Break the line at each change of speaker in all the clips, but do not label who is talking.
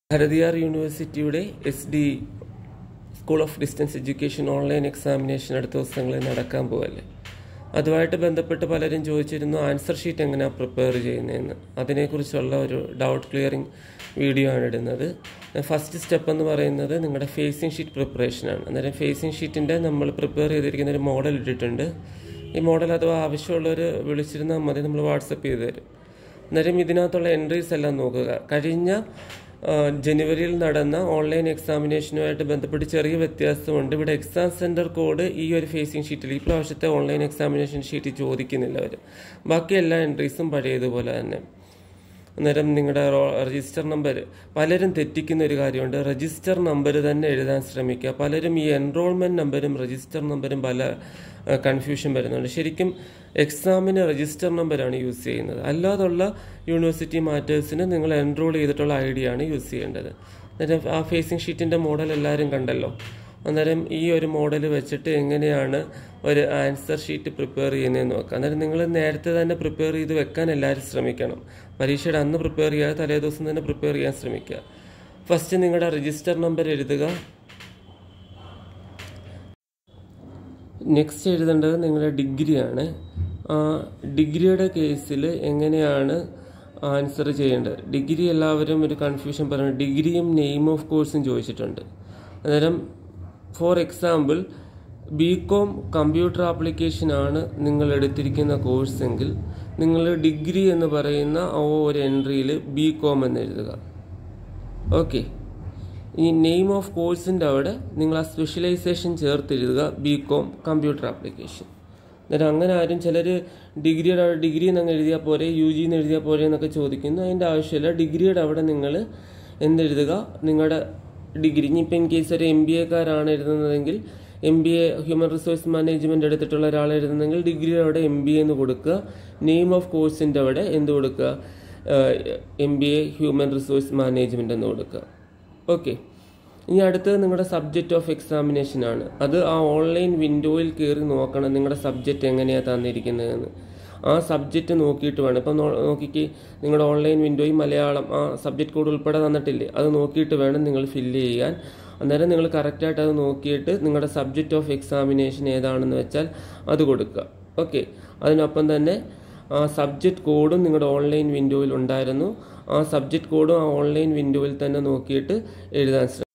ഭാരതിയാർ യൂണിവേഴ്സിറ്റിയുടെ S D school of distance education online examination അടുത്ത ദിവസങ്ങളിൽ നടക്കാൻ പോവല്ലേ അതുമായിട്ട് ബന്ധപ്പെട്ട് പലരും ചോദിച്ചിരുന്നു ആൻസർ ഷീറ്റ് എങ്ങനെയാണ് പ്രിപ്പയർ ചെയ്യുന്നതെന്ന് അതിനെക്കുറിച്ചുള്ള ഒരു ഡൗട്ട് ക്ലിയറിംഗ് വീഡിയോ ആണ് ഇടുന്നത് ഫസ്റ്റ് സ്റ്റെപ്പ് എന്ന് പറയുന്നത് നിങ്ങളുടെ ഫേസിംഗ് ഷീറ്റ് പ്രിപ്പറേഷനാണ് അന്നേരം ഫേസിംഗ് ഷീറ്റിൻ്റെ നമ്മൾ പ്രിപ്പയർ ചെയ്തിരിക്കുന്ന ഒരു മോഡൽ ഇട്ടിട്ടുണ്ട് ഈ മോഡൽ അഥവാ ആവശ്യമുള്ളവർ വിളിച്ചിരുന്നാൽ മതി നമ്മൾ വാട്സപ്പ് ചെയ്ത് തരും അന്നേരം ഇതിനകത്തുള്ള എൻട്രീസ് എല്ലാം നോക്കുക കഴിഞ്ഞ ആ, ജനുവരിയിൽ നടന്ന ഓൺലൈൻ എക്സാമിനേഷനുമായിട്ട് ബന്ധപ്പെട്ട് ചെറിയ വ്യത്യാസമുണ്ട് ഇവിടെ എക്സാം സെൻറ്റർ കോഡ് ഈ ഒരു ഫേസിംഗ് ഷീറ്റിൽ ഈ പ്രാവശ്യത്തെ ഓൺലൈൻ എക്സാമിനേഷൻ ഷീറ്റിൽ ചോദിക്കുന്നില്ല അവർ ബാക്കി എല്ലാ എൻട്രീസും പഴയതുപോലെ തന്നെ അന്നേരം നിങ്ങളുടെ രജിസ്റ്റർ നമ്പർ പലരും തെറ്റിക്കുന്ന ഒരു കാര്യമുണ്ട് രജിസ്റ്റർ നമ്പർ തന്നെ എഴുതാൻ ശ്രമിക്കുക പലരും ഈ എൻറോൾമെൻറ്റ് നമ്പരും രജിസ്റ്റർ നമ്പരും പല കൺഫ്യൂഷൻ വരുന്നുണ്ട് ശരിക്കും എക്സാമിന് രജിസ്റ്റർ നമ്പറാണ് യൂസ് ചെയ്യുന്നത് അല്ലാതുള്ള യൂണിവേഴ്സിറ്റി മാറ്റേഴ്സിന് നിങ്ങൾ എൻറോൾ ചെയ്തിട്ടുള്ള ഐ ഡി ആണ് യൂസ് ചെയ്യേണ്ടത് അന്നേരം ആ ഫേസിംഗ് ഷീറ്റിൻ്റെ മോഡൽ എല്ലാവരും കണ്ടല്ലോ അന്നേരം ഈ ഒരു മോഡൽ വെച്ചിട്ട് എങ്ങനെയാണ് ഒരു ആൻസർ ഷീറ്റ് പ്രിപ്പയർ ചെയ്യുന്നതെന്ന് നോക്കുക അന്നേരം നിങ്ങൾ നേരത്തെ തന്നെ പ്രിപ്പയർ ചെയ്ത് വെക്കാൻ എല്ലാവരും ശ്രമിക്കണം പരീക്ഷയുടെ അന്ന് പ്രിപ്പയർ ചെയ്യാതെ തലേ ദിവസം തന്നെ പ്രിപ്പയർ ചെയ്യാൻ ശ്രമിക്കുക ഫസ്റ്റ് നിങ്ങളുടെ രജിസ്റ്റർ നമ്പർ എഴുതുക നെക്സ്റ്റ് എഴുതേണ്ടത് നിങ്ങളുടെ ഡിഗ്രിയാണ് ആ ഡിഗ്രിയുടെ കേസിൽ എങ്ങനെയാണ് ആൻസർ ചെയ്യേണ്ടത് ഡിഗ്രി എല്ലാവരും ഒരു കൺഫ്യൂഷൻ പറയുന്നത് ഡിഗ്രിയും നെയിം ഓഫ് കോഴ്സും ചോദിച്ചിട്ടുണ്ട് അന്നേരം for example B com computer application ആണ് നിങ്ങൾ എടുത്തിരിക്കുന്ന കോഴ്സെങ്കിൽ നിങ്ങൾ ഡിഗ്രി എന്ന് പറയുന്ന ആ ഒരു എൻട്രിയിൽ ബി കോം എന്ന് എഴുതുക ഓക്കെ ഈ നെയിം ഓഫ് കോഴ്സിൻ്റെ അവിടെ നിങ്ങൾ ആ സ്പെഷ്യലൈസേഷൻ ചേർത്തെഴുതുക ബി കോം കമ്പ്യൂട്ടർ ആപ്ലിക്കേഷൻ അന്നേരം അങ്ങനെ ആരും ചിലർ ഡിഗ്രിയുടെ അവിടെ ഡിഗ്രി എന്നങ്ങ് എഴുതിയാൽ പോരെ യു ജി എന്ന് എഴുതിയാൽ പോരെ എന്നൊക്കെ ചോദിക്കുന്നു അതിൻ്റെ ആവശ്യമില്ല ഡിഗ്രിയുടെ അവിടെ നിങ്ങൾ എന്തെഴുതുക നിങ്ങളുടെ ഡിഗ്രി ഇനിയിപ്പോൾ ഇൻ കേസ് ഒരു എം ബി എക്കാരാണ് എഴുതുന്നതെങ്കിൽ M B A human resource management എടുത്തിട്ടുള്ള ഒരാൾ എഴുതുന്നെങ്കിൽ ഡിഗ്രിയുടെ അവിടെ എം ബി എ എന്ന് കൊടുക്കുക നെയിം ഓഫ് കോഴ്സിൻ്റെ അവിടെ എന്ത് കൊടുക്കുക M B A human resource management എന്ന് കൊടുക്കുക ഓക്കെ ഇനി അടുത്തത് നിങ്ങളുടെ സബ്ജക്റ്റ് ഓഫ് എക്സാമിനേഷൻ ആണ് അത് ആ ഓൺലൈൻ വിൻഡോയിൽ കയറി നോക്കണം നിങ്ങളുടെ സബ്ജക്റ്റ് എങ്ങനെയാണ് തന്നിരിക്കുന്നതെന്ന് ആ സബ്ജക്റ്റ് നോക്കിയിട്ട് വേണം ഇപ്പം നോ- നോക്കിക്ക് നിങ്ങളുടെ ഓൺലൈൻ വിൻഡോയിൽ മലയാളം ആ സബ്ജക്റ്റ് കോഡ് ഉൾപ്പെടെ തന്നിട്ടില്ലേ അത് നോക്കിയിട്ട് വേണം നിങ്ങൾ ഫില്ല് ചെയ്യാൻ അന്നേരം നിങ്ങൾ കറക്റ്റായിട്ട് അത് നോക്കിയിട്ട് നിങ്ങളുടെ സബ്ജക്റ്റ് ഓഫ് എക്സാമിനേഷൻ ഏതാണെന്ന് വെച്ചാൽ അത് കൊടുക്കുക ഓക്കെ അതിനൊപ്പം തന്നെ ആ സബ്ജക്റ്റ് കോഡും നിങ്ങളുടെ ഓൺലൈൻ വിൻഡോയിൽ ഉണ്ടായിരുന്നു ആ സബ്ജക്റ്റ് കോഡും ആ ഓൺലൈൻ വിൻഡോയിൽ തന്നെ നോക്കിയിട്ട് എഴുതാൻ ശ്രമിക്കുക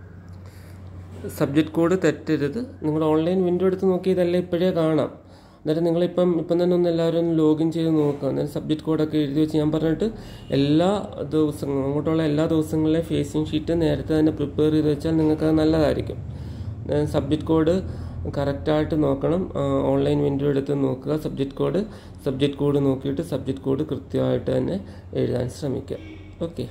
സബ്ജക്റ്റ് കോഡ് തെറ്റരുത് നിങ്ങൾ ഓൺലൈൻ വിൻഡോ എടുത്ത് നോക്കിയതല്ല ഇപ്പോഴേ കാണാം അന്നേരം നിങ്ങളിപ്പം ഇപ്പം തന്നെ ഒന്ന് എല്ലാവരും ഒന്ന് ലോഗിൻ ചെയ്ത് നോക്കുക അന്നേരം സബ്ജക്റ്റ് കോഡൊക്കെ എഴുതി വെച്ച് ഞാൻ പറഞ്ഞിട്ട് എല്ലാ ദിവസങ്ങളും അങ്ങോട്ടുള്ള എല്ലാ ദിവസങ്ങളിലെ ഫേസിങ് ഷീറ്റ് നേരത്തെ തന്നെ പ്രിപ്പയർ ചെയ്ത് വെച്ചാൽ നിങ്ങൾക്ക് അത് നല്ലതായിരിക്കും സബ്ജക്റ്റ് കോഡ് കറക്റ്റായിട്ട് നോക്കണം ഓൺലൈൻ വിൻഡോ എടുത്ത് നോക്കുക സബ്ജക്റ്റ് കോഡ് സബ്ജക്റ്റ് കോഡ് നോക്കിയിട്ട് സബ്ജക്റ്റ് കോഡ് കൃത്യമായിട്ട് തന്നെ എഴുതാൻ ശ്രമിക്കുക ഓക്കെ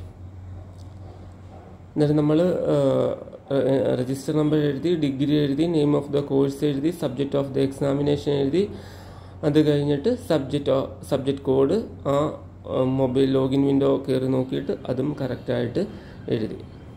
എന്നിട്ട് നമ്മൾ രജിസ്റ്റർ നമ്പർ എഴുതി ഡിഗ്രി എഴുതി നെയിം ഓഫ് ദ കോഴ്സ് എഴുതി സബ്ജക്റ്റ് ഓഫ് ദ എക്സാമിനേഷൻ എഴുതി അത് കഴിഞ്ഞിട്ട് സബ്ജക്റ്റ് സബ്ജക്റ്റ് കോഡ് ആ മൊബൈൽ ലോഗിൻ വിൻഡോ കയറി നോക്കിയിട്ട് അതും കറക്റ്റായിട്ട് എഴുതി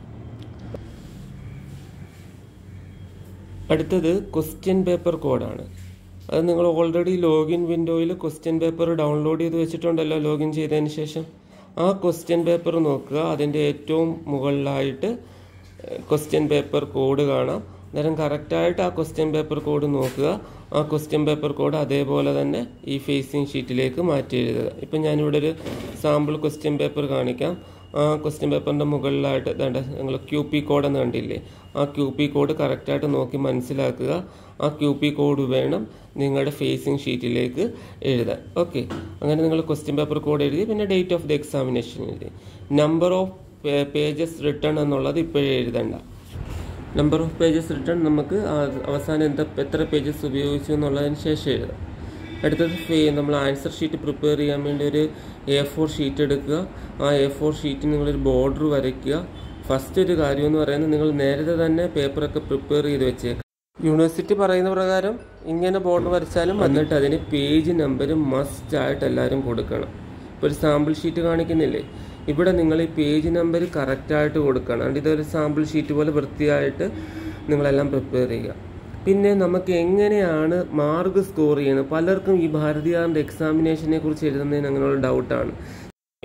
അടുത്തത് ക്വസ്റ്റ്യൻ പേപ്പർ കോഡാണ് അത് നിങ്ങൾ ഓൾറെഡി ലോഗിൻ വിൻഡോയിൽ ക്വസ്റ്റ്യൻ പേപ്പർ ഡൗൺലോഡ് ചെയ്ത് വെച്ചിട്ടുണ്ടല്ലോ ലോഗിൻ ചെയ്തതിന് ശേഷം ആ ക്വസ്റ്റ്യൻ പേപ്പർ നോക്കുക അതിൻ്റെ ഏറ്റവും മുകളിലായിട്ട് ക്വസ്റ്റ്യൻ പേപ്പർ കോഡ് കാണാം അന്നേരം കറക്റ്റായിട്ട് ആ ക്വസ്റ്റ്യൻ പേപ്പർ കോഡ് നോക്കുക ആ ക്വസ്റ്റ്യൻ പേപ്പർ കോഡ് അതേപോലെ തന്നെ ഈ ഫേസിങ് ഷീറ്റിലേക്ക് മാറ്റി എഴുതുക ഇപ്പം ഞാനിവിടെ ഒരു സാമ്പിൾ ക്വസ്റ്റ്യൻ പേപ്പർ കാണിക്കാം ആ ക്വസ്റ്റ്യൻ പേപ്പറിൻ്റെ മുകളിലായിട്ട് വേണ്ട നിങ്ങൾ ക്യു പി കോഡ് എന്ന് കണ്ടില്ലേ ആ ക്യു പി കോഡ് കറക്റ്റായിട്ട് നോക്കി മനസ്സിലാക്കുക ആ ക്യു പി കോഡ് വേണം നിങ്ങളുടെ ഫേസിങ് ഷീറ്റിലേക്ക് എഴുതാൻ ഓക്കെ അങ്ങനെ നിങ്ങൾ ക്വസ്റ്റ്യൻ പേപ്പർ കോഡ് എഴുതി പിന്നെ ഡേറ്റ് ഓഫ് ദി എക്സാമിനേഷൻ എഴുതി നമ്പർ ഓഫ് പേജസ് റിട്ടേൺ എന്നുള്ളത് ഇപ്പോഴേ എഴുതണ്ട നമ്പർ ഓഫ് പേജസ് റിട്ടേൺ നമുക്ക് ആ- അവസാനം എന്താ എത്ര പേജസ് ഉപയോഗിച്ചു എന്നുള്ളതിന് ശേഷം എഴുതാം അടുത്തത് ഫേ നമ്മൾ ആൻസർ ഷീറ്റ് പ്രിപ്പയർ ചെയ്യാൻ വേണ്ടി ഒരു എ ഫോർ ഷീറ്റ് എടുക്കുക ആ എ ഫോർ ഷീറ്റിന് നിങ്ങളൊരു ബോർഡർ വരയ്ക്കുക ഫസ്റ്റ് ഒരു കാര്യം എന്ന് പറയുന്നത് നിങ്ങൾ നേരത്തെ തന്നെ പേപ്പറൊക്കെ പ്രിപ്പയർ ചെയ്ത് വെച്ചേക്കുക യൂണിവേഴ്സിറ്റി പറയുന്ന പ്രകാരം ഇങ്ങനെ ബോർഡർ വരച്ചാലും എന്നിട്ട് അതിന് പേജ് നമ്പർ മസ്റ്റ് ആയിട്ട് എല്ലാവരും കൊടുക്കണം ഇപ്പോൾ ഒരു സാമ്പിൾ ഷീറ്റ് കാണിക്കുന്നില്ലേ ഇവിടെ നിങ്ങൾ ഈ പേജ് നമ്പർ കറക്റ്റായിട്ട് കൊടുക്കണം അതുകൊണ്ട് ഇതൊരു സാമ്പിൾ ഷീറ്റ് പോലെ വൃത്തിയായിട്ട് നിങ്ങളെല്ലാം പ്രിപ്പയർ ചെയ്യുക പിന്നെ നമുക്ക് എങ്ങനെയാണ് മാർക്ക് സ്കോർ ചെയ്യുന്നത് പലർക്കും ഈ ഭാരതിയാറിൻ്റെ എക്സാമിനേഷനെ കുറിച്ച് എഴുതുന്നതിന് അങ്ങനെയുള്ള ഡൗട്ടാണ്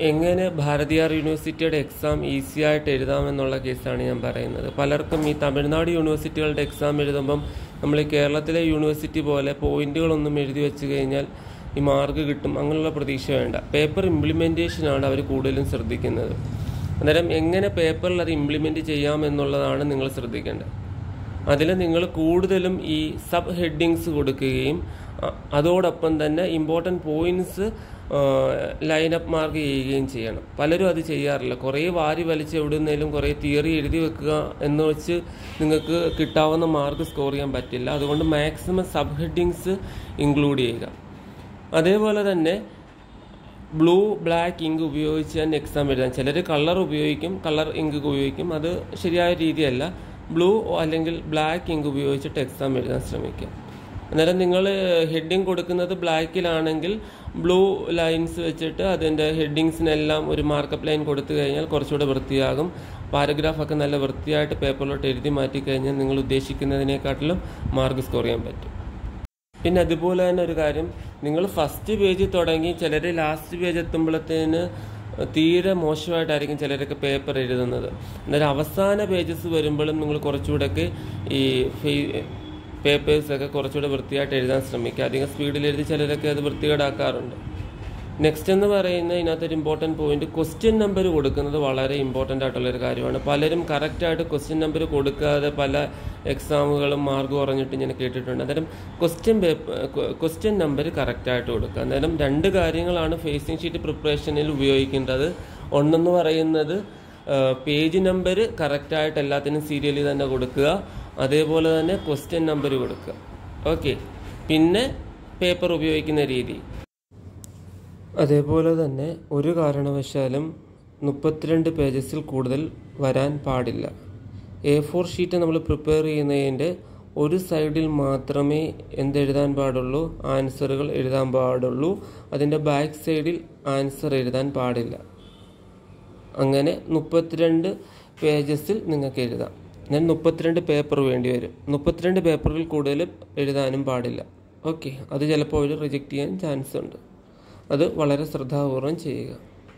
എങ്ങനെ ഭാരതിയാർ യൂണിവേഴ്സിറ്റിയുടെ എക്സാം ഈസി ആയിട്ട് എഴുതാമെന്നുള്ള കേസാണ് ഞാൻ പറയുന്നത് പലർക്കും ഈ തമിഴ്നാട് യൂണിവേഴ്സിറ്റികളുടെ എക്സാം എഴുതുമ്പം നമ്മൾ ഈ കേരളത്തിലെ യൂണിവേഴ്സിറ്റി പോലെ പോയിന്റുകളൊന്നും എഴുതി വെച്ച് കഴിഞ്ഞാൽ ഈ മാർക്ക് കിട്ടും അങ്ങനെയുള്ള പ്രതീക്ഷ വേണ്ട പേപ്പർ ഇംപ്ലിമെൻറ്റേഷനാണ് അവർ കൂടുതലും ശ്രദ്ധിക്കുന്നത് അന്നേരം എങ്ങനെ പേപ്പറിൽ അത് ഇംപ്ലിമെൻറ്റ് ചെയ്യാമെന്നുള്ളതാണ് നിങ്ങൾ ശ്രദ്ധിക്കേണ്ടത് അതിൽ നിങ്ങൾ കൂടുതലും ഈ സബ് ഹെഡിങ്സ് കൊടുക്കുകയും അ- അതോടൊപ്പം തന്നെ ഇമ്പോർട്ടൻറ്റ് പോയിന്റ്സ് ലൈനപ്പ് മാർക്ക് ചെയ്യുകയും ചെയ്യണം പലരും അത് ചെയ്യാറില്ല കുറേ വാരി വലിച്ച് എവിടുന്നേലും കുറേ തിയറി എഴുതി വെക്കുക എന്ന് വെച്ച് നിങ്ങൾക്ക് കിട്ടാവുന്ന മാർക്ക് സ്കോർ ചെയ്യാൻ പറ്റില്ല അതുകൊണ്ട് മാക്സിമം സബ് ഹെഡിങ്സ് ഇൻക്ലൂഡ് ചെയ്യുക അതേപോലെ തന്നെ ബ്ലൂ ബ്ലാക്ക് ഇങ്ക് ഉപയോഗിച്ച് തന്നെ എക്സാം എഴുതാൻ ചിലർ കളർ ഉപയോഗിക്കും കളർ ഇങ്ക് ഉപയോഗിക്കും അത് ശരിയായ രീതിയല്ല ബ്ലൂ അല്ലെങ്കിൽ ബ്ലാക്ക് ഇങ്ക് ഉപയോഗിച്ചിട്ട് എക്സാം എഴുതാൻ ശ്രമിക്കുക അന്നേരം നിങ്ങൾ ഹെഡിങ് കൊടുക്കുന്നത് ബ്ലാക്കിലാണെങ്കിൽ ബ്ലൂ ലൈൻസ് വെച്ചിട്ട് അതിൻ്റെ ഹെഡിങ്സിനെല്ലാം ഒരു മാർക്കപ്പ് ലൈൻ കൊടുത്തു കഴിഞ്ഞാൽ കുറച്ചുകൂടെ വൃത്തിയാകും പാരഗ്രാഫൊക്കെ നല്ല വൃത്തിയായിട്ട് പേപ്പറിലോട്ട് എഴുതി മാറ്റി കഴിഞ്ഞാൽ നിങ്ങൾ ഉദ്ദേശിക്കുന്നതിനെക്കാട്ടിലും മാർക്ക് സ്കോർ ചെയ്യാൻ പറ്റും പിന്നെ അതുപോലെ തന്നെ ഒരു കാര്യം നിങ്ങൾ ഫസ്റ്റ് പേജിൽ തുടങ്ങി ചിലർ ലാസ്റ്റ് പേജ് എത്തുമ്പോഴത്തേന് തീരെ മോശമായിട്ടായിരിക്കും ചിലരൊക്കെ പേപ്പർ എഴുതുന്നത് അന്നേരം അവസാന പേജസ് വരുമ്പോഴും നിങ്ങൾ കുറച്ചുകൂടെയൊക്കെ ഈ പേപ്പേഴ്സൊക്കെ കുറച്ചുകൂടെ വൃത്തിയായിട്ട് എഴുതാൻ ശ്രമിക്കുക അധികം സ്പീഡിൽ എഴുതി ചിലരൊക്കെ അത് വൃത്തികേടാക്കാറുണ്ട് നെക്സ്റ്റ് എന്ന് പറയുന്ന ഇതിനകത്തൊരു ഇമ്പോർട്ടൻറ്റ് പോയിന്റ് ക്വസ്റ്റ്യൻ നമ്പർ കൊടുക്കുന്നത് വളരെ ഇമ്പോർട്ടൻ്റ് ആയിട്ടുള്ള ഒരു കാര്യമാണ് പലരും കറക്റ്റായിട്ട് ക്വസ്റ്റ്യൻ നമ്പർ കൊടുക്കാതെ പല എക്സാമുകളും മാർക്ക് കുറഞ്ഞിട്ട് ഞാൻ കേട്ടിട്ടുണ്ട് അന്നേരം ക്വസ്റ്റ്യൻ പേപ്പർ ക്വസ്റ്റ്യൻ നമ്പർ കറക്റ്റായിട്ട് കൊടുക്കുക അന്നേരം രണ്ട് കാര്യങ്ങളാണ് ഫേസിംഗ് ഷീറ്റ് പ്രിപ്പറേഷനിൽ ഉപയോഗിക്കേണ്ടത് ഒന്നെന്ന് പറയുന്നത് പേജ് നമ്പർ കറക്റ്റായിട്ട് എല്ലാത്തിനും സീരിയലിൽ തന്നെ കൊടുക്കുക അതേപോലെ തന്നെ ക്വസ്റ്റ്യൻ നമ്പർ കൊടുക്കുക ഓക്കെ പിന്നെ പേപ്പർ ഉപയോഗിക്കുന്ന രീതി അതേപോലെ തന്നെ ഒരു കാരണവശാലും മുപ്പത്തിരണ്ട് പേജസിൽ കൂടുതൽ വരാൻ പാടില്ല എ ഫോർ ഷീറ്റ് നമ്മൾ പ്രിപ്പയർ ചെയ്യുന്നതിൻ്റെ ഒരു സൈഡിൽ മാത്രമേ എന്തെഴുതാൻ പാടുള്ളൂ ആൻസറുകൾ എഴുതാൻ പാടുള്ളൂ അതിൻ്റെ ബാക്ക് സൈഡിൽ ആൻസർ എഴുതാൻ പാടില്ല അങ്ങനെ മുപ്പത്തിരണ്ട് പേജസിൽ നിങ്ങൾക്ക് എഴുതാം ഞാൻ മുപ്പത്തിരണ്ട് പേപ്പർ വേണ്ടി വരും മുപ്പത്തിരണ്ട് പേപ്പറിൽ കൂടുതൽ എഴുതാനും പാടില്ല ഓക്കെ അത് ചിലപ്പോൾ അവർ റിജക്റ്റ് ചെയ്യാൻ ചാൻസ് ഉണ്ട് അത് വളരെ ശ്രദ്ധാപൂർവം ചെയ്യുക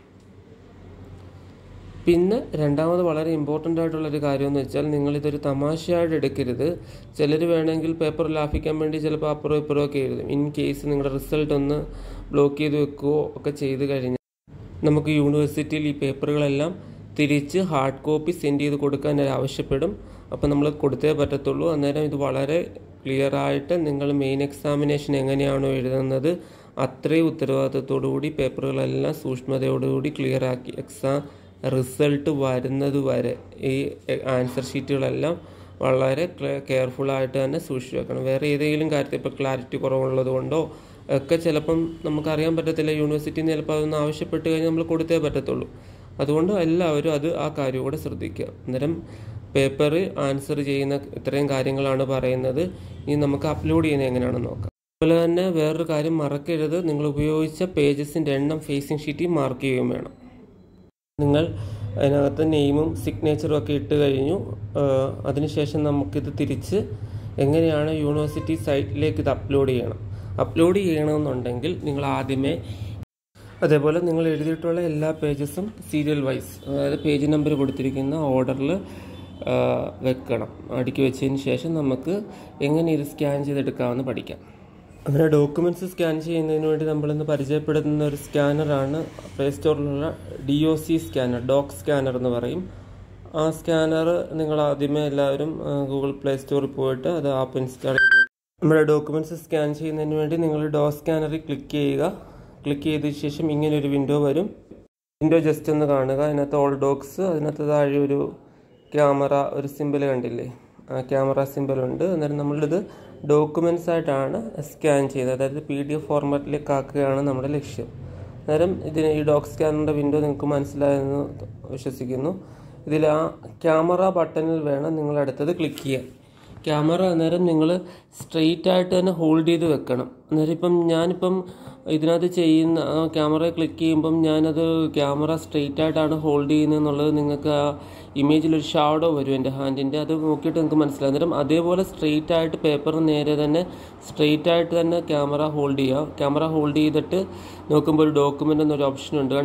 പിന്നെ രണ്ടാമത് വളരെ ഇമ്പോർട്ടൻ്റ് ആയിട്ടുള്ളൊരു കാര്യം എന്ന് വെച്ചാൽ നിങ്ങളിതൊരു തമാശയായിട്ട് എടുക്കരുത് ചിലർ വേണമെങ്കിൽ പേപ്പർ ലാഭിക്കാൻ വേണ്ടി ചിലപ്പോൾ അപ്പുറം ഇപ്പുറം ഒക്കെ എഴുതും ഇൻ കേസ് നിങ്ങളുടെ റിസൾട്ട് ഒന്ന് ബ്ലോക്ക് ചെയ്ത് വെക്കുകയോ ഒക്കെ ചെയ്ത് കഴിഞ്ഞാൽ നമുക്ക് യൂണിവേഴ്സിറ്റിയിൽ ഈ പേപ്പറുകളെല്ലാം തിരിച്ച് ഹാർഡ് കോപ്പി സെൻഡ് ചെയ്ത് കൊടുക്കാൻ അവർ ആവശ്യപ്പെടും അപ്പോൾ നമ്മൾ കൊടുത്തേ പറ്റത്തുള്ളൂ അന്നേരം ഇത് വളരെ ക്ലിയർ ആയിട്ട് നിങ്ങൾ മെയിൻ എക്സാമിനേഷൻ എങ്ങനെയാണോ എഴുതുന്നത് അത്രയും ഉത്തരവാദിത്തത്തോടു കൂടി പേപ്പറുകളെല്ലാം സൂക്ഷ്മതയോടുകൂടി ക്ലിയർ ആക്കി എക്സാം റിസൾട്ട് വരുന്നത് വരെ ഈ ആൻസർ ഷീറ്റുകളെല്ലാം വളരെ കെയർഫുള്ളായിട്ട് തന്നെ സൂക്ഷിച്ചു വെക്കണം വേറെ ഏതെങ്കിലും കാര്യത്തിൽ ഇപ്പോൾ ക്ലാരിറ്റി കുറവുള്ളത് കൊണ്ടോ ഒക്കെ ചിലപ്പം നമുക്കറിയാൻ പറ്റത്തില്ല യൂണിവേഴ്സിറ്റിയിൽ നിന്ന് ചിലപ്പോൾ അതൊന്നും ആവശ്യപ്പെട്ട് കഴിഞ്ഞാൽ നമ്മൾ കൊടുത്തേ പറ്റത്തുള്ളൂ അതുകൊണ്ട് എല്ലാവരും അത് ആ കാര്യം കൂടെ ശ്രദ്ധിക്കുക അന്നേരം പേപ്പർ ആൻസർ ചെയ്യുന്ന ഇത്രയും കാര്യങ്ങളാണ് പറയുന്നത് ഇനി നമുക്ക് അപ്ലോഡ് ചെയ്യുന്നത് എങ്ങനെയാണെന്ന് നോക്കാം അതുപോലെ തന്നെ വേറൊരു കാര്യം മറക്കരുത് നിങ്ങൾ ഉപയോഗിച്ച പേജസിൻ്റെ എണ്ണം ഫേസിംഗ് ഷീറ്റിൽ മാർക്ക് ചെയ്യുകയും വേണം നിങ്ങൾ അതിനകത്ത് നെയിമും സിഗ്നേച്ചറും ഒക്കെ ഇട്ട് കഴിഞ്ഞു ആഹ് അതിനുശേഷം നമുക്കിത് തിരിച്ച് എങ്ങനെയാണ് യൂണിവേഴ്സിറ്റി സൈറ്റിലേക്ക് ഇത് അപ്ലോഡ് ചെയ്യണം അപ്ലോഡ് ചെയ്യണമെന്നുണ്ടെങ്കിൽ നിങ്ങൾ ആദ്യമേ അതേപോലെ നിങ്ങൾ എഴുതിയിട്ടുള്ള എല്ലാ പേജസും സീരിയൽ വൈസ് അതായത് പേജ് നമ്പർ കൊടുത്തിരിക്കുന്ന ഓർഡറിൽ വെക്കണം അടുക്കി വെച്ചതിന് ശേഷം നമുക്ക് എങ്ങനെ ഇത് സ്കാൻ ചെയ്തെടുക്കാമെന്ന് പഠിക്കാം അങ്ങനെ ഡോക്യുമെൻറ്റ്സ് സ്കാൻ ചെയ്യുന്നതിന് വേണ്ടി നമ്മളിന്ന് പരിചയപ്പെടുത്തുന്ന ഒരു സ്കാനറാണ് പ്ലേ സ്റ്റോറിലുള്ള D O C scanner doc scanner എന്ന് പറയും ആ സ്കാനർ നിങ്ങൾ ആദ്യമേ എല്ലാവരും ഗൂഗിൾ പ്ലേ സ്റ്റോറിൽ പോയിട്ട് അത് ആപ്പ് ഇൻസ്റ്റാൾ ചെയ്ത് നമ്മുടെ ഡോക്യുമെൻറ്റ്സ് സ്കാൻ ചെയ്യുന്നതിന് വേണ്ടി നിങ്ങൾ ഡോ സ്കാനറിൽ ക്ലിക്ക് ചെയ്യുക ക്ലിക്ക് ചെയ്ത ശേഷം ഇങ്ങനെ ഒരു വിൻഡോ വരും വിൻഡോ ജസ്റ്റ് ഒന്ന് കാണുക അതിനകത്ത് ഓൾ ഡോക്സ് അതിനകത്ത് താഴെ ഒരു ക്യാമറ ഒരു സിമ്പിൾ കണ്ടില്ലേ ആ ക്യാമറ സിമ്പിൾ ഉണ്ട് അന്നേരം നമ്മളിത് ഡോക്യുമെൻറ്റ്സ് ആയിട്ടാണ് സ്കാൻ ചെയ്യുന്നത് അതായത് പി ഡി എഫ് ഫോർമാറ്റിലേക്ക് ആക്കുകയാണ് നമ്മുടെ ലക്ഷ്യം അന്നേരം ഇതിന് ഈ ഡോക്ക് സ്കാനറിൻ്റെ വിൻഡോ നിങ്ങൾക്ക് മനസ്സിലായെന്ന് വിശ്വസിക്കുന്നു ഇതിൽ ആ ക്യാമറ ബട്ടണിൽ വേണം നിങ്ങൾ അടുത്തത് ക്ലിക്ക് ചെയ്യാൻ ക്യാമറ അന്നേരം നിങ്ങൾ സ്ട്രെയിറ്റ് ആയിട്ട് തന്നെ ഹോൾഡ് ചെയ്ത് വെക്കണം അന്നേരം ഇപ്പം ഞാനിപ്പം ഇതിനകത്ത് ചെയ്യുന്ന ആ ക്യാമറ ക്ലിക്ക് ചെയ്യുമ്പം ഞാനത് ക്യാമറ സ്ട്രെയിറ്റ് ആയിട്ടാണ് ഹോൾഡ് ചെയ്യുന്നത് എന്നുള്ളത് നിങ്ങൾക്ക് ആ ഇമേജിലൊരു ഷാഡോ വരും എൻ്റെ ഹാൻഡിൻ്റെ അത് നോക്കിയിട്ട് നിങ്ങൾക്ക് മനസ്സിലാകും അന്നേരം അതേപോലെ സ്ട്രെയിറ്റ് ആയിട്ട് പേപ്പറിന് നേരെ തന്നെ സ്ട്രെയിറ്റ് ആയിട്ട് തന്നെ ക്യാമറ ഹോൾഡ് ചെയ്യുക ക്യാമറ ഹോൾഡ് ചെയ്തിട്ട് നോക്കുമ്പോൾ ഒരു ഡോക്യുമെൻ്റ് എന്നൊരു ഓപ്ഷൻ ഉണ്ട് കണ്ടോ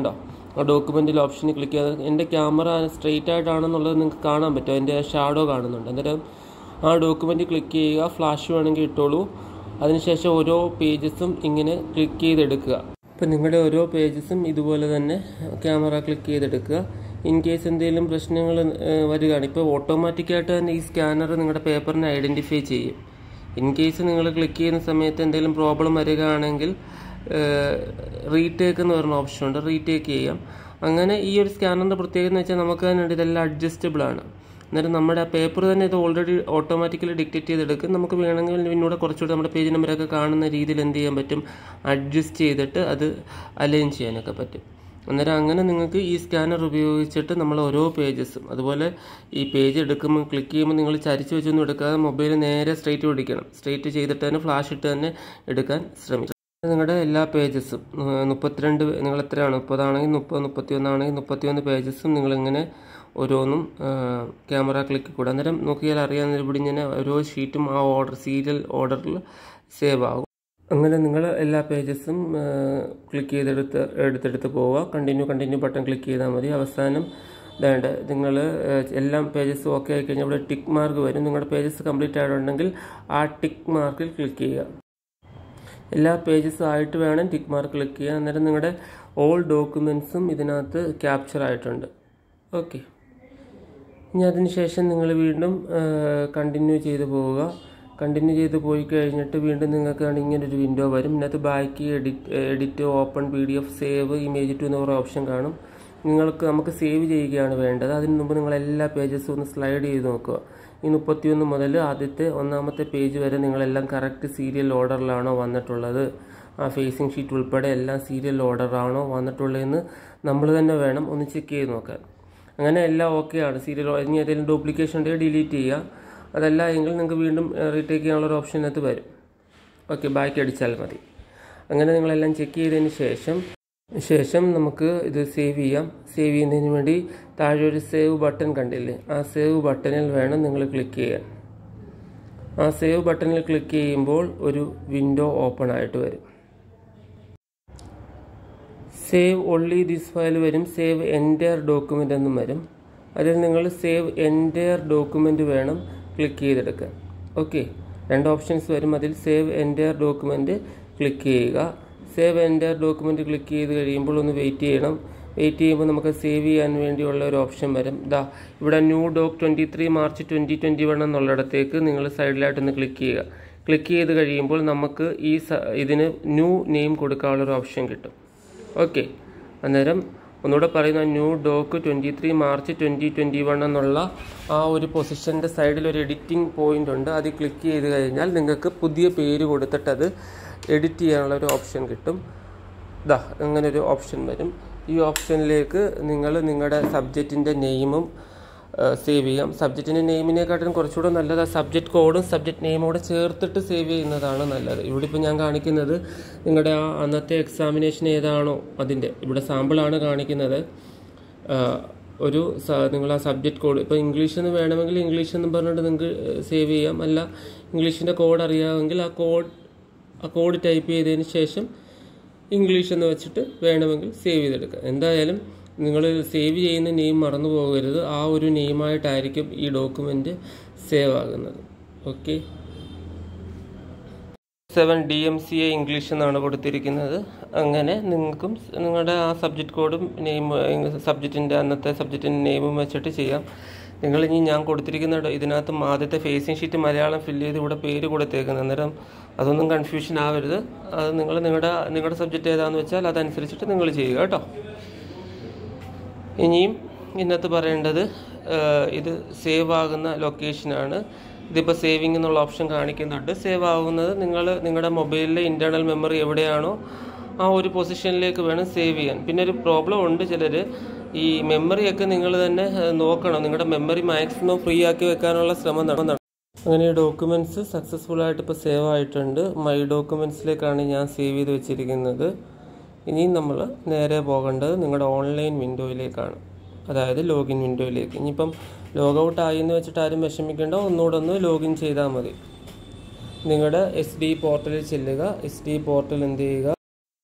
ആ ഡോക്യുമെൻറ്റിൽ ഓപ്ഷനിൽ ക്ലിക്ക് ചെയ്ത് എൻ്റെ ക്യാമറ സ്ട്രെയിറ്റ് ആയിട്ടാണെന്നുള്ളത് നിങ്ങൾക്ക് കാണാൻ പറ്റും അതിൻ്റെ ഷാഡോ കാണുന്നുണ്ട് അന്നേരം ആ ഡോക്യുമെൻറ്റ് ക്ലിക്ക് ചെയ്യുക ഫ്ലാഷ് വേണമെങ്കിൽ ഇട്ടോളൂ അതിനുശേഷം ഓരോ പേജസും ഇങ്ങനെ ക്ലിക്ക് ചെയ്തെടുക്കുക ഇപ്പം നിങ്ങളുടെ ഓരോ പേജസും ഇതുപോലെ തന്നെ ക്യാമറ ക്ലിക്ക് ചെയ്തെടുക്കുക ഇൻ കേസ് എന്തെങ്കിലും പ്രശ്നങ്ങൾ വരികയാണ് ഇപ്പോൾ ഓട്ടോമാറ്റിക്കായിട്ട് തന്നെ ഈ സ്കാനർ നിങ്ങളുടെ പേപ്പറിനെ ഐഡൻറ്റിഫൈ ചെയ്യും ഇൻ കേസ് നിങ്ങൾ ക്ലിക്ക് ചെയ്യുന്ന സമയത്ത് എന്തെങ്കിലും പ്രോബ്ലം വരികയാണെങ്കിൽ റീടേക്ക് എന്ന് പറഞ്ഞ ഓപ്ഷൻ ഉണ്ട് റീടേക്ക് ചെയ്യാം അങ്ങനെ ഈ ഒരു സ്കാനറിൻ്റെ പ്രത്യേകത എന്ന് വെച്ചാൽ നമുക്ക് തന്നെ ഇതെല്ലാം അഡ്ജസ്റ്റബിൾ ആണ് അന്നേരം നമ്മുടെ ആ പേപ്പർ തന്നെ ഇത് ഓൾറെഡി ഓട്ടോമാറ്റിക്കലി ഡിക്റ്റേറ്റ് ചെയ്തെടുക്കും നമുക്ക് വേണമെങ്കിൽ പിന്നൂടെ കുറച്ചുകൂടെ നമ്മുടെ പേജ് നമ്പറൊക്കെ കാണുന്ന രീതിയിൽ എന്ത് ചെയ്യാൻ പറ്റും അഡ്ജസ്റ്റ് ചെയ്തിട്ട് അത് അലൈൻ ചെയ്യാനൊക്കെ പറ്റും അന്നേരം അങ്ങനെ നിങ്ങൾക്ക് ഈ സ്കാനർ ഉപയോഗിച്ചിട്ട് നമ്മൾ ഓരോ പേജസും അതുപോലെ ഈ പേജ് എടുക്കുമ്പോൾ ക്ലിക്ക് ചെയ്യുമ്പോൾ നിങ്ങൾ ചരിച്ച് വെച്ചൊന്നും എടുക്കാതെ മൊബൈൽ നേരെ സ്ട്രൈറ്റ് പിടിക്കണം സ്ട്രൈറ്റ് ചെയ്തിട്ട് തന്നെ ഫ്ലാഷ് ഇട്ട് തന്നെ എടുക്കാൻ ശ്രമിക്കണം നിങ്ങളുടെ എല്ലാ പേജസും മുപ്പത്തിരണ്ട് നിങ്ങൾ എത്രയാണ് മുപ്പതാണെങ്കിൽ മുപ്പത് മുപ്പത്തി ഒന്നാണെങ്കിൽ മുപ്പത്തിയൊന്ന് പേജസും നിങ്ങളിങ്ങനെ ഓരോന്നും ക്യാമറ ക്ലിക്ക് കൂടെ അന്നേരം നോക്കിയാൽ അറിയാവുന്ന ഇവിടെ ഇങ്ങനെ ഓരോ ഷീറ്റും ആ ഓർഡർ സീരിയൽ ഓർഡറിൽ സേവ് ആകും അങ്ങനെ നിങ്ങൾ എല്ലാ പേജസും ക്ലിക്ക് ചെയ്തെടുത്ത് എടുത്തെടുത്ത് പോവുക കണ്ടിന്യൂ കണ്ടിന്യൂ ബട്ടൺ ക്ലിക്ക് ചെയ്താൽ മതി അവസാനം വേണ്ട നിങ്ങൾ എല്ലാം പേജസും ഓക്കെ ആയി കഴിഞ്ഞാൽ ഇവിടെ ടിക്ക് മാർക്ക് വരും നിങ്ങളുടെ പേജസ് കംപ്ലീറ്റ് ആയിട്ടുണ്ടെങ്കിൽ ആ ടിക്ക് മാർക്കിൽ ക്ലിക്ക് ചെയ്യുക എല്ലാ പേജസും ആയിട്ട് വേണം ടിക്ക് മാർക്ക് ക്ലിക്ക് ചെയ്യാൻ അന്നേരം നിങ്ങളുടെ ഓൾ ഡോക്യുമെൻസും ഇതിനകത്ത് ക്യാപ്ചർ ആയിട്ടുണ്ട് ഓക്കെ ഇനി അതിന് ശേഷം നിങ്ങൾ വീണ്ടും കണ്ടിന്യൂ ചെയ്ത് പോവുക കണ്ടിന്യൂ ചെയ്ത് പോയി കഴിഞ്ഞിട്ട് വീണ്ടും നിങ്ങൾക്ക് ഇങ്ങനെ ഒരു വിൻഡോ വരും ഇതിനകത്ത് ബാക്കി edit edit open P D F save image to എന്ന് പറയുന്ന ഓപ്ഷൻ കാണും നിങ്ങൾക്ക് നമുക്ക് സേവ് ചെയ്യുകയാണ് വേണ്ടത് അതിന് മുമ്പ് നിങ്ങൾ എല്ലാ പേജസും ഒന്ന് സ്ലൈഡ് ചെയ്ത് നോക്കുക ഈ മുപ്പത്തിയൊന്ന് മുതൽ ആദ്യത്തെ ഒന്നാമത്തെ പേജ് വരെ നിങ്ങളെല്ലാം കറക്റ്റ് സീരിയൽ ഓർഡറിലാണോ വന്നിട്ടുള്ളത് ആ ഫേസിംഗ് ഷീറ്റ് ഉൾപ്പെടെ എല്ലാം സീരിയൽ ഓർഡറാണോ വന്നിട്ടുള്ളതെന്ന് നമ്മൾ തന്നെ വേണം ഒന്ന് ചെക്ക് ചെയ്ത് നോക്കാൻ അങ്ങനെ എല്ലാം ഓക്കെ ആണ് സീരിയൽ ഇനി ഏതെങ്കിലും ഡ്യൂപ്ലിക്കേഷൻ ഉണ്ടെങ്കിൽ ഡിലീറ്റ് ചെയ്യുക അതല്ല എങ്കിൽ നിങ്ങൾക്ക് വീണ്ടും റീടേക്ക് ചെയ്യാനുള്ള ഒരു ഓപ്ഷനകത്ത് വരും ഓക്കെ ബാക്കി അടിച്ചാൽ മതി അങ്ങനെ നിങ്ങളെല്ലാം ചെക്ക് ചെയ്തതിന് ശേഷം ശേഷം നമുക്ക് ഇത് സേവ് ചെയ്യാം സേവ് ചെയ്യുന്നതിന് വേണ്ടി താഴെ ഒരു സേവ് ബട്ടൺ കണ്ടില്ലേ ആ സേവ് ബട്ടണിൽ വേണം നിങ്ങൾ ക്ലിക്ക് ചെയ്യാൻ ആ സേവ് ബട്ടണിൽ ക്ലിക്ക് ചെയ്യുമ്പോൾ ഒരു വിൻഡോ ഓപ്പൺ ആയിട്ട് വരും സേവ് ഓൺലി ദിസ് ഫയൽ വരും സേവ് എൻറ്റയർ ഡോക്യുമെൻ്റ് എന്നും വരും അതിൽ നിങ്ങൾ സേവ് എൻറ്റയർ ഡോക്യുമെൻ്റ് വേണം ക്ലിക്ക് ചെയ്തെടുക്കാൻ ഓക്കെ രണ്ട് ഓപ്ഷൻസ് വരും അതിൽ സേവ് എൻറ്റയർ ഡോക്യുമെൻ്റ് ക്ലിക്ക് ചെയ്യുക സേവ് എൻറ്റയർ ഡോക്യുമെൻ്റ് ക്ലിക്ക് ചെയ്ത് കഴിയുമ്പോൾ ഒന്ന് വെയിറ്റ് ചെയ്യണം വെയിറ്റ് ചെയ്യുമ്പോൾ നമുക്ക് സേവ് ചെയ്യാൻ വേണ്ടിയുള്ള ഒരു ഓപ്ഷൻ വരും ദാ ഇവിടെ new doc twenty three March twenty twenty one എന്നുള്ളിടത്തേക്ക് നിങ്ങൾ സൈഡിലായിട്ടൊന്ന് ക്ലിക്ക് ചെയ്യുക ക്ലിക്ക് ചെയ്ത് കഴിയുമ്പോൾ നമുക്ക് ഈ ഇതിന് ന്യൂ നെയിം കൊടുക്കാനുള്ളൊരു ഓപ്ഷൻ കിട്ടും ഓക്കെ അന്നേരം ഒന്നുകൂടെ പറയുന്ന new doc twenty three March twenty twenty one എന്നുള്ള ആ ഒരു പൊസിഷൻ്റെ സൈഡിൽ ഒരു എഡിറ്റിംഗ് പോയിൻ്റ് ഉണ്ട് അത് ക്ലിക്ക് ചെയ്ത് കഴിഞ്ഞാൽ നിങ്ങൾക്ക് പുതിയ പേര് കൊടുത്തിട്ട് അത് എഡിറ്റ് ചെയ്യാനുള്ള ഒരു ഓപ്ഷൻ കിട്ടും ദാ അങ്ങനെ ഒരു ഓപ്ഷൻ വരും ഈ ഓപ്ഷനിലേക്ക് നിങ്ങൾ നിങ്ങളുടെ സബ്ജക്റ്റിൻ്റെ നെയിമും സേവ് ചെയ്യാം സബ്ജക്റ്റിൻ്റെ നെയിമിനെക്കാട്ടിലും കുറച്ചുകൂടെ നല്ലത് ആ സബ്ജക്റ്റ് കോഡും സബ്ജക്റ്റ് നെയിമും കൂടെ ചേർത്തിട്ട് സേവ് ചെയ്യുന്നതാണ് നല്ലത് ഇവിടെ ഇപ്പോൾ ഞാൻ കാണിക്കുന്നത് നിങ്ങളുടെ ആ അന്നത്തെ എക്സാമിനേഷൻ ഏതാണോ അതിൻ്റെ ഇവിടെ സാമ്പിളാണ് കാണിക്കുന്നത് ഒരു നിങ്ങൾ ആ സബ്ജക്റ്റ് കോഡ് ഇപ്പോൾ ഇംഗ്ലീഷ് എന്ന് വേണമെങ്കിൽ ഇംഗ്ലീഷ് എന്ന് പറഞ്ഞിട്ട് നിങ്ങൾക്ക് സേവ് ചെയ്യാം അല്ല ഇംഗ്ലീഷിൻ്റെ കോഡ് അറിയാമെങ്കിൽ ആ കോഡ് ആ കോഡ് ടൈപ്പ് ചെയ്തതിന് ശേഷം ഇംഗ്ലീഷ് എന്ന് വെച്ചിട്ട് വേണമെങ്കിൽ സേവ് ചെയ്തെടുക്കാം എന്തായാലും നിങ്ങൾ സേവ് ചെയ്യുന്ന നെയിം മറന്നു പോകരുത് ആ ഒരു നെയിമായിട്ടായിരിക്കും ഈ ഡോക്യുമെൻ്റ് സേവ് ആകുന്നത് okay seven D M C A English എന്നാണ് കൊടുത്തിരിക്കുന്നത് അങ്ങനെ നിങ്ങൾക്കും നിങ്ങളുടെ ആ സബ്ജക്റ്റ് കോഡും നെയിം സബ്ജക്റ്റിൻ്റെ അന്നത്തെ സബ്ജക്റ്റിൻ്റെ നെയിമും വെച്ചിട്ട് ചെയ്യാം നിങ്ങൾ ഇനി ഞാൻ കൊടുത്തിരിക്കുന്ന ഇതിനകത്ത് ആദ്യത്തെ ഫേസിംഗ് ഷീറ്റ് മലയാളം ഫില്ല് ചെയ്ത് ഇവിടെ പേര് കൊടുത്തേക്കുന്നത് അന്നേരം അതൊന്നും കൺഫ്യൂഷൻ ആവരുത് അത് നിങ്ങൾ നിങ്ങളുടെ നിങ്ങളുടെ സബ്ജക്റ്റ് ഏതാണെന്ന് വെച്ചാൽ അതനുസരിച്ചിട്ട് നിങ്ങൾ ചെയ്യുക കേട്ടോ ഇനിയും ഇന്നത്തെ പറയേണ്ടത് ഇത് സേവ് ആകുന്ന ലൊക്കേഷനാണ് ഇതിപ്പോൾ സേവിങ് എന്നുള്ള ഓപ്ഷൻ കാണിക്കുന്നുണ്ട് സേവ് ആകുന്നത് നിങ്ങൾ നിങ്ങളുടെ മൊബൈലിലെ ഇൻറ്റേർണൽ മെമ്മറി എവിടെയാണോ ആ ഒരു പൊസിഷനിലേക്ക് വേണം സേവ് ചെയ്യാൻ പിന്നെ ഒരു പ്രോബ്ലം ഉണ്ട് ചിലർ ഈ മെമ്മറിയൊക്കെ നിങ്ങൾ തന്നെ നോക്കണം നിങ്ങളുടെ മെമ്മറി മാക്സിമം ഫ്രീ ആക്കി വെക്കാനുള്ള ശ്രമം നടന്നു അങ്ങനെ ഈ ഡോക്യുമെൻറ്റ്സ് സക്സസ്ഫുൾ ആയിട്ട് ഇപ്പോൾ സേവ് ആയിട്ടുണ്ട് മൈ ഡോക്യുമെൻറ്റ്സിലേക്കാണ് ഞാൻ സേവ് ചെയ്ത് വെച്ചിരിക്കുന്നത് ഇനിയും നമ്മൾ നേരെ പോകേണ്ടത് നിങ്ങളുടെ ഓൺലൈൻ വിൻഡോയിലേക്കാണ് അതായത് ലോഗിൻ വിൻഡോയിലേക്ക് ഇനിയിപ്പം ലോഗൗട്ട് ആയി എന്ന് വെച്ചിട്ട് ആരും വിഷമിക്കേണ്ട ഒന്നുകൂടെ ഒന്ന് ലോഗിൻ ചെയ്താൽ മതി നിങ്ങളുടെ എസ് ഡി പോർട്ടലിൽ ചെല്ലുക എസ് ഡി പോർട്ടൽ എന്ത് ചെയ്യുക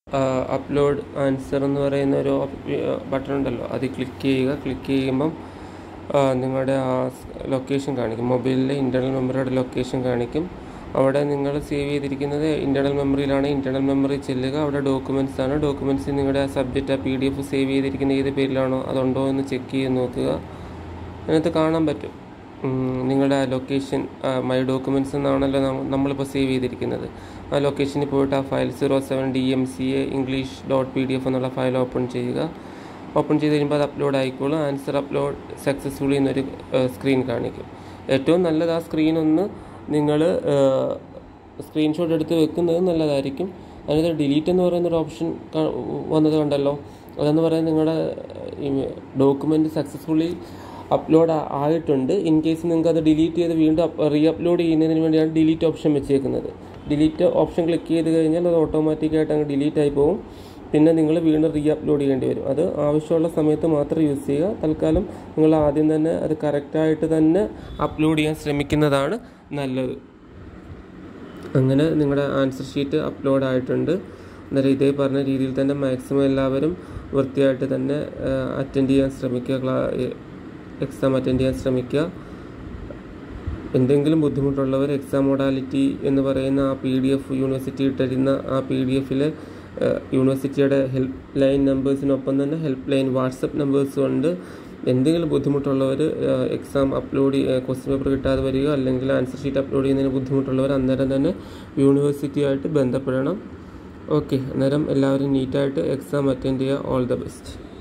അപ്ലോഡ് ആൻസർ എന്ന് പറയുന്ന ഒരു ബട്ടൺ ഉണ്ടല്ലോ അത് ക്ലിക്ക് ചെയ്യുക ക്ലിക്ക് ചെയ്യുമ്പം ആ, നിങ്ങളുടെ ആ ലൊക്കേഷൻ കാണിക്കും മൊബൈലിലെ ഇൻറ്റർണൽ മെമ്മറിയുടെ ലൊക്കേഷൻ കാണിക്കും അവിടെ നിങ്ങൾ സേവ് ചെയ്തിരിക്കുന്നത് ഇൻറ്റർണൽ മെമ്മറിയിലാണ് ഇൻറ്റർണൽ മെമ്മറി ചെല്ലുക അവിടെ ഡോക്യുമെൻറ്റ്സ് ആണ് ഡോക്യുമെൻറ്റ്സ് നിങ്ങളുടെ ആ സബ്ജക്റ്റ് ആ പി ഡി എഫ് സേവ് ചെയ്തിരിക്കുന്ന ഏത് പേരിലാണോ അതുണ്ടോ എന്ന് ചെക്ക് ചെയ്ത് നോക്കുക അതിനകത്ത് കാണാൻ പറ്റും ഉം, നിങ്ങളുടെ ആ ലൊക്കേഷൻ മൈ ഡോക്യുമെൻറ്റ്സ് എന്നാണല്ലോ നമ്മ- നമ്മളിപ്പോൾ സേവ് ചെയ്തിരിക്കുന്നത് ആ ലൊക്കേഷനിൽ പോയിട്ട് ആ file zero seven D M C A English dot P D F എന്നുള്ള ഫയൽ ഓപ്പൺ ചെയ്യുക ഓപ്പൺ ചെയ്ത് കഴിയുമ്പോൾ അത് അപ്ലോഡ് ആയിക്കോളും ആൻസർ അപ്ലോഡ് സക്സസ്ഫുള്ളി എന്നൊരു സ്ക്രീൻ കാണിക്കും ഏറ്റവും നല്ലത് ആ സ്ക്രീൻ ഒന്ന് നിങ്ങൾ സ്ക്രീൻഷോട്ട് എടുത്ത് വെക്കുന്നത് നല്ലതായിരിക്കും അതിനകത്ത് ഡിലീറ്റ് എന്ന് പറയുന്ന ഒരു ഓപ്ഷൻ വന്നത് കണ്ടല്ലോ അതെന്ന് പറയുന്നത് നിങ്ങളുടെ ഡോക്യുമെൻറ്റ് സക്സസ്ഫുള്ളി അപ്ലോഡ് ആയിട്ടുണ്ട് ഇൻ കേസ് നിങ്ങൾക്ക് അത് ഡിലീറ്റ് ചെയ്ത് വീണ്ടും റീ അപ്ലോഡ് ചെയ്യുന്നതിന് വേണ്ടിയാണ് ഡിലീറ്റ് ഓപ്ഷൻ വെച്ചേക്കുന്നത് ഡിലീറ്റ് ഓപ്ഷൻ ക്ലിക്ക് ചെയ്ത് കഴിഞ്ഞാൽ അത് ഓട്ടോമാറ്റിക്കായിട്ട് അങ്ങ് ഡിലീറ്റ് ആയി പോകും പിന്നെ നിങ്ങൾ വീണ്ടും റീ അപ്ലോഡ് ചെയ്യേണ്ടി വരും അത് ആവശ്യമുള്ള സമയത്ത് മാത്രം യൂസ് ചെയ്യുക തൽക്കാലം നിങ്ങൾ ആദ്യം തന്നെ അത് കറക്റ്റായിട്ട് തന്നെ അപ്ലോഡ് ചെയ്യാൻ ശ്രമിക്കുന്നതാണ് നല്ലത് അങ്ങനെ നിങ്ങളുടെ ആൻസർ ഷീറ്റ് അപ്ലോഡ് ആയിട്ടുണ്ട് അന്നേരം ഇതേ പറഞ്ഞ രീതിയിൽ തന്നെ മാക്സിമം എല്ലാവരും വൃത്തിയായിട്ട് തന്നെ അറ്റൻഡ് ചെയ്യാൻ ശ്രമിക്കുക ക്ലാ എക്സാം അറ്റൻഡ് ചെയ്യാൻ ശ്രമിക്കുക എന്തെങ്കിലും ബുദ്ധിമുട്ടുള്ളവർ എക്സാം മൊഡാലിറ്റി എന്ന് പറയുന്ന ആ പി ഡി എഫ് യൂണിവേഴ്സിറ്റി ഇട്ടിരുന്ന ആ പി ഡി എഫിൽ യൂണിവേഴ്സിറ്റിയുടെ ഹെൽപ്പ് ലൈൻ നമ്പേഴ്സിനൊപ്പം തന്നെ ഹെൽപ്പ് ലൈൻ വാട്സപ്പ് നമ്പേഴ്സും ഉണ്ട് എന്തെങ്കിലും ബുദ്ധിമുട്ടുള്ളവർ എക്സാം അപ്ലോഡ് ക്വസ്റ്റ്യൻ പേപ്പർ കിട്ടാതെ വരിക അല്ലെങ്കിൽ ആൻസർ ഷീറ്റ് അപ്ലോഡ് ചെയ്യുന്നതിന് ബുദ്ധിമുട്ടുള്ളവർ അന്നേരം തന്നെ യൂണിവേഴ്സിറ്റിയായിട്ട് ബന്ധപ്പെടണം ഓക്കെ അന്നേരം എല്ലാവരും നീറ്റായിട്ട് എക്സാം അറ്റൻഡ് ചെയ്യുക ഓൾ ദ ബെസ്റ്റ്